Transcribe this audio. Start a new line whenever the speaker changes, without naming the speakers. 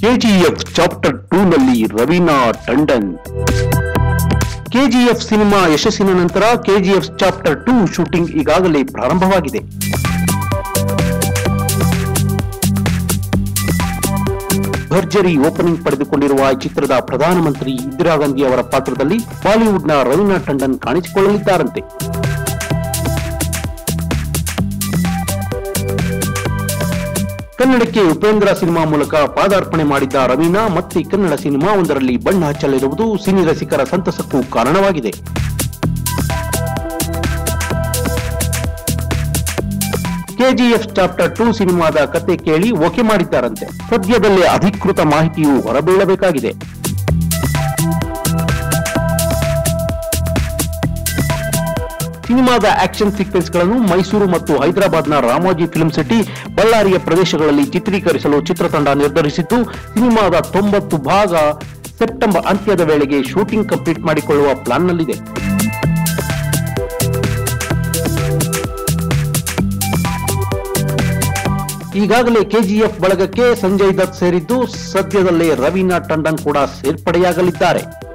KGF chapter two ನಲ್ಲಿ Raveena Tandon KGF cinema ಯಶಸ್ಸಿನ ನಂತರ ಕೆಜಿಎಫ್ ಚಾಪ್ಟರ್ ಟೂ ಶೂಟಿಂಗ್ ಈಗಾಗಲೇ ಪ್ರಾರಂಭವಾಗಿದೆ ಭರ್ಜರಿ ಓಪನಿಂಗ್ ಪಡೆದುಕೊಂಡಿರುವ ಈ ಚಿತ್ರದ ಪ್ರಧಾನಮಂತ್ರಿ ಇಂದಿರಾ ಗಾಂಧಿ ಅವರ ಪಾತ್ರದಲ್ಲಿ ಬಾಲಿವುಡ್ನ ರವೀನಾ ಟಂಡನ್ ಕಾಣಿಸಿಕೊಳ್ಳಲಿದ್ದಾರಂತೆ ಕನ್ನಡಕ್ಕೆ ಉಪೇಂದ್ರ ಸಿನಿಮಾ ಮೂಲಕ ಪಾದಾರ್ಪಣೆ ಮಾಡಿದ್ದ ರವೀನಾ ಮತ್ತೆ ಕನ್ನಡ ಸಿನಿಮಾ ಒಂದರಲ್ಲಿ ಬಣ್ಣ ಹಚ್ಚಲಿರುವುದು ಸಿನಿ ರಸಿಕರ ಸಂತಸಕ್ಕೂ ಕಾರಣವಾಗಿದೆ ಕೆಜಿಎಫ್ ಚಾಪ್ಟರ್ ಟೂ ಸಿನಿಮಾದ ಕತೆ ಕೇಳಿ ಓಕೆ ಮಾಡಿದ್ದಾರಂತೆ ಸದ್ಯದಲ್ಲೇ ಅಧಿಕೃತ ಮಾಹಿತಿಯು ಹೊರಬೀಳಬೇಕಾಗಿದೆ ಸಿನಿಮಾದ ಆಕ್ಷನ್ ಸೀಕ್ವೆನ್ಸ್ ಗಳನ್ನು ಮೈಸೂರು ಮತ್ತು ಹೈದರಾಬಾದ್ನ ರಾಮೋಜಿ ಫಿಲ್ಮ್ ಸಿಟಿ ಬಳ್ಳಾರಿಯ ಪ್ರದೇಶಗಳಲ್ಲಿ ಚಿತ್ರೀಕರಿಸಲು ಚಿತ್ರತಂಡ ನಿರ್ಧರಿಸಿದ್ದು ಸಿನಿಮಾದ ತೊಂಬತ್ತು ಭಾಗ ಸೆಪ್ಟೆಂಬರ್ ಅಂತ್ಯದ ವೇಳೆಗೆ ಶೂಟಿಂಗ್ ಕಂಪ್ಲೀಟ್ ಮಾಡಿಕೊಳ್ಳುವ ಪ್ಲಾನ್ನಲ್ಲಿದೆ ಈಗಾಗಲೇ ಕೆಜಿಎಫ್ ಬಳಗಕ್ಕೆ ಸಂಜಯ್ ದತ್ ಸೇರಿದ್ದು ಸದ್ಯದಲ್ಲೇ ರವೀನಾ ಟಂಡನ್ ಕೂಡ ಸೇರ್ಪಡೆಯಾಗಲಿದ್ದಾರೆ